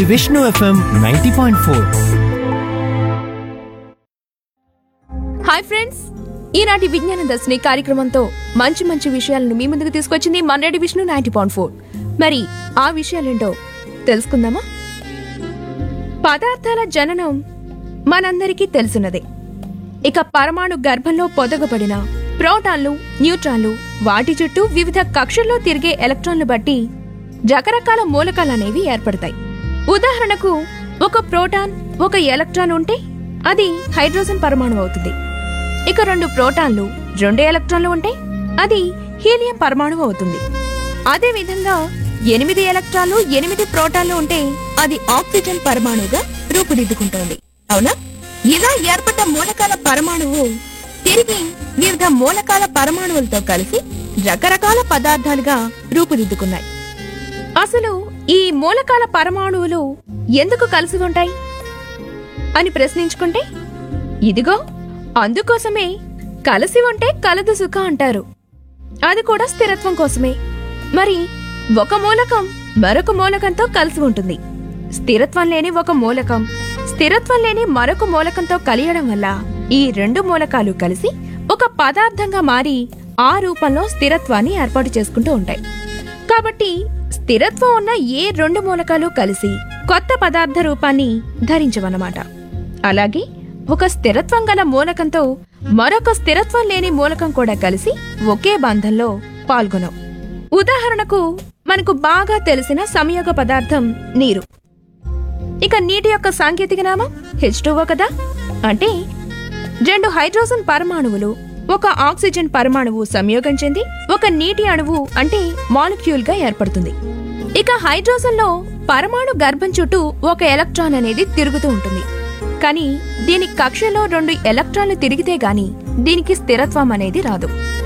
Vishnu FM ninety point four hi friends ఈనాటి విజ్ఞాన దర్శిని కార్యక్రమంతో మంచి మంచి విషయాలను మీ ముందుకు తీసుకొచ్చింది మన్నడి విష్ణు నైన్టీ పాయింట్ ఫోర్ మరి ఆ విషయాలేంటో తెలుసుకుందామా పదార్థాల జననం మనందరికీ తెలిసినదే ఇక పరమాణు గర్భంలో పొదగబడిన ప్రోటాన్లు న్యూట్రాన్లు వాటి చుట్టూ వివిధ కక్షల్లో తిరిగే ఎలక్ట్రాన్లు బట్టి రకరకాల మూలకాలనేవి ఏర్పడతాయి ఉదాహరణకు ఒక ప్రోటాన్ ఒక ఎలక్ట్రాన్ ఉంటే అది హైడ్రోజన్ పరమాణువు అవుతుంది ఇక రెండు ప్రోటాన్లు రెండు ఎలక్ట్రాన్లు ఉంటే అది హీలియం పరమాణువు అవుతుంది అదే విధంగా ఎనిమిది ఎలక్ట్రాన్లు ఎనిమిది ప్రోటాన్లు ఉంటే అది ఆక్సిజన్ పరమాణువుగా రూపుదిద్దుకుంటోంది అవునా ఇలా ఏర్పడ్డ మూలకాల పరమాణువు తిరిగి వివిధ మూలకాల పరమాణువులతో కలిసి రకరకాల పదార్థాలుగా రూపుదిద్దుకున్నాయి అసలు ఈ మూలకాల పరమాణువులు ఎందుకు కలిసి ఉంటాయి అని ప్రశ్నించుకుంటే ఇదిగో అందుకోసమే కలిసి ఉంటే కలదు సుఖ అంటారు అది కూడా స్థిరత్వం కోసమే మరి ఒక మూలకం మరొక మూలకంతో కలిసి ఉంటుంది స్థిరత్వం లేని ఒక మూలకం స్థిరత్వం లేని మరొక మూలకంతో కలియడం వల్ల ఈ రెండు మూలకాలు కలిసి ఒక పదార్థంగా మారి ఆ రూపంలో స్థిరత్వాన్ని ఏర్పాటు చేసుకుంటూ ఉంటాయి కాబట్టి స్థిరత్వం ఉన్న ఏ రెండు మూలకాలు కలిసి కొత్త పదార్థ రూపాన్ని ధరించవన్నమాట అలాగే ఒక స్థిరత్వం గల మూలకంతో మరొక స్థిరత్వం లేని మూలకం కూడా కలిసి ఒకే బంధంలో పాల్గొనవు ఉదాహరణకు మనకు బాగా తెలిసిన సంయోగ పదార్థం నీరు ఇక నీటి యొక్క సాంకేతిక నామం హెచ్ కదా అంటే రెండు హైడ్రోజన్ పరమాణువులు ఒక ఆక్సిజన్ పరమాణువు సంయోగం చెంది ఒక నీటి అణువు అంటే మాలిక్యూల్ గా ఏర్పడుతుంది ఇక హైడ్రోజన్ లో పరమాణు గర్భం చుట్టూ ఒక ఎలక్ట్రాన్ అనేది తిరుగుతూ ఉంటుంది కానీ దీని కక్షలో రెండు ఎలక్ట్రాన్లు తిరిగితే గాని దీనికి స్థిరత్వం అనేది రాదు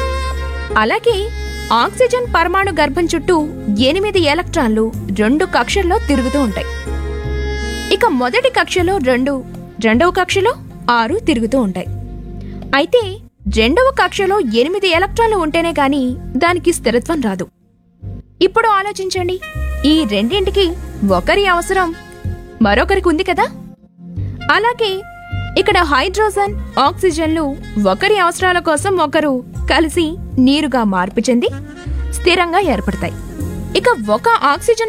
అలాగే ఆక్సిజన్ పరమాణు గర్భం చుట్టూ ఎనిమిది ఎలక్ట్రాన్లు రెండు కక్షల్లో తిరుగుతూ ఉంటాయి ఇక మొదటి కక్షలో రెండు రెండవ కక్షలో ఆరు తిరుగుతూ ఉంటాయి అయితే రెండవ కక్షలో ఎనిమిది ఎలక్ట్రాన్లు ఉంటేనే గాని దానికి స్థిరత్వం రాదు ఇప్పుడు ఆలోచించండి ఈ రెండింటికి ఒకరి అవసరం మరొకరికి ఉంది కదా అలాగే ఇక్కడ హైడ్రోజన్ ఆక్సిజన్లు ఒకరి అవసరాల కోసం ఒకరు కలిసి నీరుగా మార్పు చెంది స్థిరంగా ఏర్పడతాయి ఇక ఒక ఆక్సిజన్